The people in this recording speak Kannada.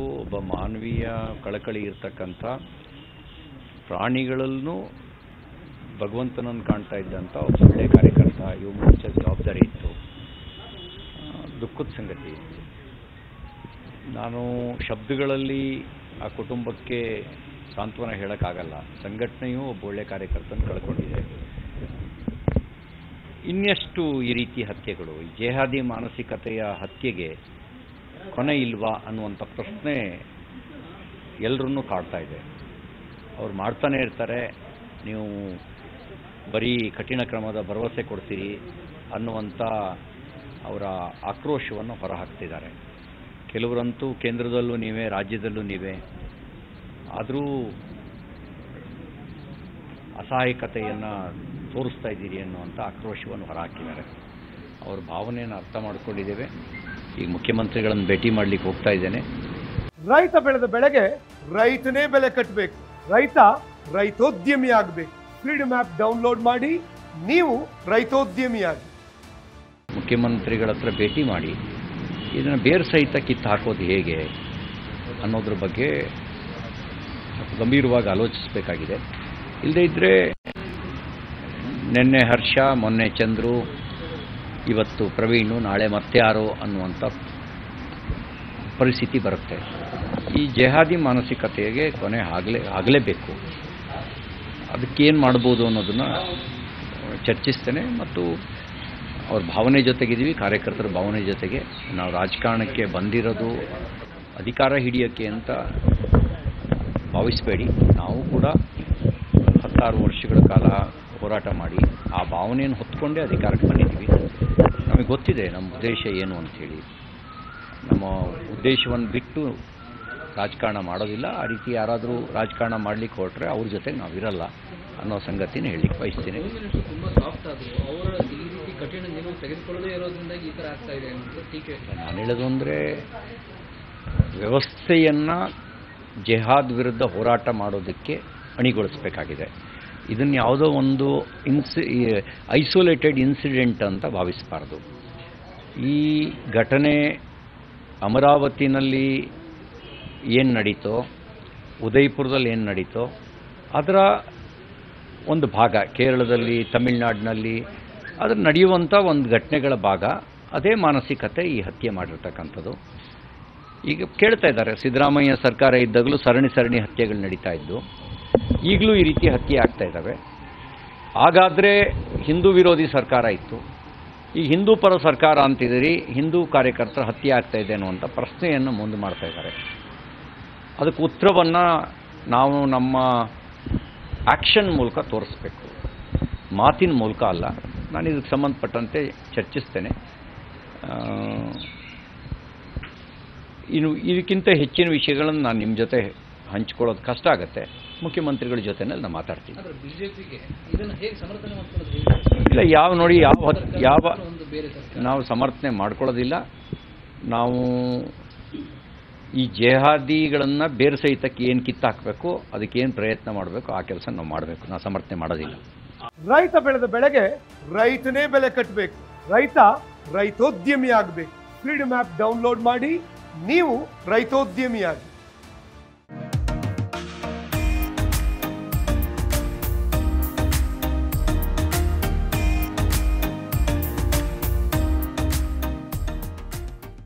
ಒಬ್ಬ ಮಾನವೀಯ ಕಳಕಳಿ ಇರ್ತಕ್ಕಂಥ ಪ್ರಾಣಿಗಳಲ್ಲೂ ಭಗವಂತನನ್ನು ಕಾಣ್ತಾ ಇದ್ದಂಥ ಒಬ್ಬ ಒಳ್ಳೆಯ ಕಾರ್ಯಕರ್ತ ಇವು ಮುಂಚೆ ಜವಾಬ್ದಾರಿ ಇತ್ತು ಆ, ದುಃಖದ ಸಂಗತಿ ನಾನು ಶಬ್ದಗಳಲ್ಲಿ ಆ ಕುಟುಂಬಕ್ಕೆ ಸಾಂತ್ವನ ಹೇಳೋಕ್ಕಾಗಲ್ಲ ಸಂಘಟನೆಯು ಒಬ್ಬ ಒಳ್ಳೆ ಕಾರ್ಯಕರ್ತನ ಕಳ್ಕೊಂಡಿದೆ ಇನ್ನೆಷ್ಟು ಈ ರೀತಿ ಹತ್ಯೆಗಳು ಈ ಜೇಹಾದಿ ಮಾನಸಿಕತೆಯ ಹತ್ಯೆಗೆ ಕೊನೆ ಇಲ್ವಾ ಅನ್ನುವಂಥ ಪ್ರಶ್ನೆ ಎಲ್ಲರನ್ನೂ ಕಾಡ್ತಾ ಇದೆ ಅವ್ರು ಮಾಡ್ತಾನೆ ಇರ್ತಾರೆ ನೀವು ಬರೀ ಕಠಿಣ ಕ್ರಮದ ಭರವಸೆ ಕೊಡ್ತೀರಿ ಅನ್ನುವಂಥ ಅವರ ಆಕ್ರೋಶವನ್ನು ಹೊರಹಾಕ್ತಿದ್ದಾರೆ ಕೆಲವರಂತೂ ಕೇಂದ್ರದಲ್ಲೂ ನೀವೇ ರಾಜ್ಯದಲ್ಲೂ ನೀವೇ ಆದರೂ ಅಸಹಾಯಕತೆಯನ್ನು ತೋರಿಸ್ತಾ ಇದ್ದೀರಿ ಅನ್ನುವಂಥ ಆಕ್ರೋಶವನ್ನು ಹೊರಹಾಕಿದ್ದಾರೆ ಅವ್ರ ಭಾವನೆಯನ್ನು ಅರ್ಥ ಮಾಡ್ಕೊಂಡಿದ್ದೇವೆ ಈಗ ಮುಖ್ಯಮಂತ್ರಿಗಳನ್ನು ಭೇಟಿ ಮಾಡಲಿಕ್ಕೆ ಹೋಗ್ತಾ ಇದ್ದೇನೆ ರೈತ ಬೆಳೆದ ಬೆಳೆಗೆ ರೈತನೇ ಬೆಲೆ ಕಟ್ಟಬೇಕು ರೈತ ರೈತೋದ್ಯಮಿ ಆಗಬೇಕು ಫ್ರೀಡಮ್ ಆ್ಯಪ್ ಡೌನ್ಲೋಡ್ ಮಾಡಿ ನೀವು ರೈತೋದ್ಯಮಿಯಾಗಿ ಮುಖ್ಯಮಂತ್ರಿಗಳ ಹತ್ರ ಭೇಟಿ ಮಾಡಿ ಇದನ್ನು ಬೇರು ಸಹಿತ ಕಿತ್ತು ಹಾಕೋದು ಹೇಗೆ ಅನ್ನೋದ್ರ ಬಗ್ಗೆ ಗಂಭೀರವಾಗಿ ಆಲೋಚಿಸಬೇಕಾಗಿದೆ ಇಲ್ಲದೇ ಇದ್ದರೆ ನಿನ್ನೆ ಹರ್ಷ ಮೊನ್ನೆ ಚಂದ್ರು ಇವತ್ತು ಪ್ರವೀಣು ನಾಳೆ ಮತ್ಯಾರೋ ಅನ್ನುವಂಥ ಪರಿಸ್ಥಿತಿ ಬರುತ್ತೆ ಈ ಜೆಹಾದಿ ಮಾನಸಿಕತೆಗೆ ಕೊನೆ ಆಗಲೇ ಆಗಲೇಬೇಕು ಅದಕ್ಕೇನು ಮಾಡ್ಬೋದು ಅನ್ನೋದನ್ನು ಚರ್ಚಿಸ್ತೇನೆ ಮತ್ತು ಅವ್ರ ಭಾವನೆ ಜೊತೆಗಿದ್ದೀವಿ ಕಾರ್ಯಕರ್ತರ ಭಾವನೆ ಜೊತೆಗೆ ನಾವು ರಾಜಕಾರಣಕ್ಕೆ ಬಂದಿರೋದು ಅಧಿಕಾರ ಹಿಡಿಯೋಕ್ಕೆ ಅಂತ ಭಾವಿಸಬೇಡಿ ನಾವು ಕೂಡ ಹತ್ತಾರು ವರ್ಷಗಳ ಕಾಲ ಹೋರಾಟ ಮಾಡಿ ಆ ಭಾವನೆಯನ್ನು ಹೊತ್ಕೊಂಡೇ ಅಧಿಕಾರಕ್ಕೆ ಬಂದಿದ್ದೀವಿ ನಮಗೆ ಗೊತ್ತಿದೆ ನಮ್ಮ ಉದ್ದೇಶ ಏನು ಅಂಥೇಳಿ ನಮ್ಮ ಉದ್ದೇಶವನ್ನು ಬಿಟ್ಟು ರಾಜಕಾರಣ ಮಾಡೋದಿಲ್ಲ ಆ ರೀತಿ ಯಾರಾದರೂ ರಾಜಕಾರಣ ಮಾಡಲಿಕ್ಕೆ ಹೊರಟ್ರೆ ಅವ್ರ ಜೊತೆಗೆ ನಾವಿರಲ್ಲ ಅನ್ನೋ ಸಂಗತಿನ ಹೇಳಲಿಕ್ಕೆ ಬಯಸ್ತೀನಿ ತುಂಬಾ ಸಾಫ್ಟ್ ಆದ್ರು ಅವರ ಈ ರೀತಿ ಕಠಿಣ ನಿಲುವು ತೆಗೆದುಕೊಳ್ಳದೇ ಇರೋದ್ರಿಂದ ಈ ತರ ಆಗ್ತಾ ಇದೆ ಅಂತ ಟೀಕೆ ನಾನು ಹೇಳೋದು ಅಂದರೆ ವ್ಯವಸ್ಥೆಯನ್ನು ಜೆಹಾದ್ ವಿರುದ್ಧ ಹೋರಾಟ ಮಾಡೋದಕ್ಕೆ ಅಣಿಗೊಳಿಸಬೇಕಾಗಿದೆ ಇದನ್ನು ಯಾವುದೋ ಒಂದು ಇನ್ಸಿ ಐಸೋಲೇಟೆಡ್ ಇನ್ಸಿಡೆಂಟ್ ಅಂತ ಭಾವಿಸಬಾರ್ದು ಈ ಘಟನೆ ಅಮರಾವತಿನಲ್ಲಿ ಏನು ನಡೀತೋ ಉದಯಪುರದಲ್ಲಿ ಏನು ನಡೀತೋ ಅದರ ಒಂದು ಭಾಗ ಕೇರಳದಲ್ಲಿ ತಮಿಳುನಾಡಿನಲ್ಲಿ ಅದರ ನಡೆಯುವಂಥ ಒಂದು ಘಟನೆಗಳ ಭಾಗ ಅದೇ ಮಾನಸಿಕತೆ ಈ ಹತ್ಯೆ ಮಾಡಿರ್ತಕ್ಕಂಥದ್ದು ಈಗ ಕೇಳ್ತಾ ಇದ್ದಾರೆ ಸಿದ್ದರಾಮಯ್ಯ ಸರ್ಕಾರ ಇದ್ದಾಗಲೂ ಸರಣಿ ಸರಣಿ ಹತ್ಯೆಗಳು ನಡೀತಾ ಇದ್ದು ಈಗಲೂ ಈ ರೀತಿ ಹತ್ಯೆ ಆಗ್ತಾ ಇದ್ದಾವೆ ಹಾಗಾದರೆ ಹಿಂದೂ ವಿರೋಧಿ ಸರ್ಕಾರ ಇತ್ತು ಈ ಹಿಂದೂ ಪರ ಸರ್ಕಾರ ಅಂತಿದ್ದೀರಿ ಹಿಂದೂ ಕಾರ್ಯಕರ್ತರ ಹತ್ಯೆ ಆಗ್ತಾ ಇದೆ ಅನ್ನುವಂಥ ಪ್ರಶ್ನೆಯನ್ನು ಮುಂದೆ ಮಾಡ್ತಾ ಇದ್ದಾರೆ ಅದಕ್ಕೆ ಉತ್ತರವನ್ನು ನಾವು ನಮ್ಮ ಆ್ಯಕ್ಷನ್ ಮೂಲಕ ತೋರಿಸ್ಬೇಕು ಮಾತಿನ ಮೂಲಕ ಅಲ್ಲ ನಾನು ಇದಕ್ಕೆ ಸಂಬಂಧಪಟ್ಟಂತೆ ಚರ್ಚಿಸ್ತೇನೆ ಆ, ಇನ್ನು ಇದಕ್ಕಿಂತ ಹೆಚ್ಚಿನ ವಿಷಯಗಳನ್ನು ನಾನು ನಿಮ್ಮ ಜೊತೆ ಹಂಚ್ಕೊಳ್ಳೋದು ಕಷ್ಟ ಆಗುತ್ತೆ ಮುಖ್ಯಮಂತ್ರಿಗಳ ಜೊತೆನಲ್ಲಿ ನಾನು ಮಾತಾಡ್ತೀನಿ ಆದ್ರೆ ಬಿಜೆಪಿಗೆ ಇದನ್ನ ಹೇಗೆ ಸಮರ್ಥನೆ ಮಾಡ್ಕೊಳ್ಳೋದು ಹೇಗೆ ಇಲ್ಲ ಯಾವ ನೋಡಿ ಯಾವ ಹೊತ್- ಯಾವ ಒಂದು ಬೇರೆ ಸರ್ಕಾರ ನಾವು ಸಮರ್ಥನೆ ಮಾಡ್ಕೊಳ್ಳೋದಿಲ್ಲ ನಾವು ಈ ಜೇಹಾದಿಗಳನ್ನು ಬೇರೆ ಸಹಿತಕ್ಕೆ ಏನು ಕಿತ್ತಾಕಬೇಕು ಅದಕ್ಕೇನು ಪ್ರಯತ್ನ ಮಾಡಬೇಕು ಆ ಕೆಲಸ ನಾವು ಮಾಡಬೇಕು ನಾವು ಸಮರ್ಥನೆ ಮಾಡೋದಿಲ್ಲ ರೈತ ಬೆಳೆದ ಬೆಳೆಗೆ ರೈತನೇ ಬೆಲೆ ಕಟ್ಟಬೇಕು ರೈತ ರೈತೋದ್ಯಮಿ ಆಗಬೇಕು ಫ್ರೀಡಮ್ ಆ್ಯಪ್ ಡೌನ್ಲೋಡ್ ಮಾಡಿ ನೀವು ರೈತೋದ್ಯಮಿಯಾಗಿ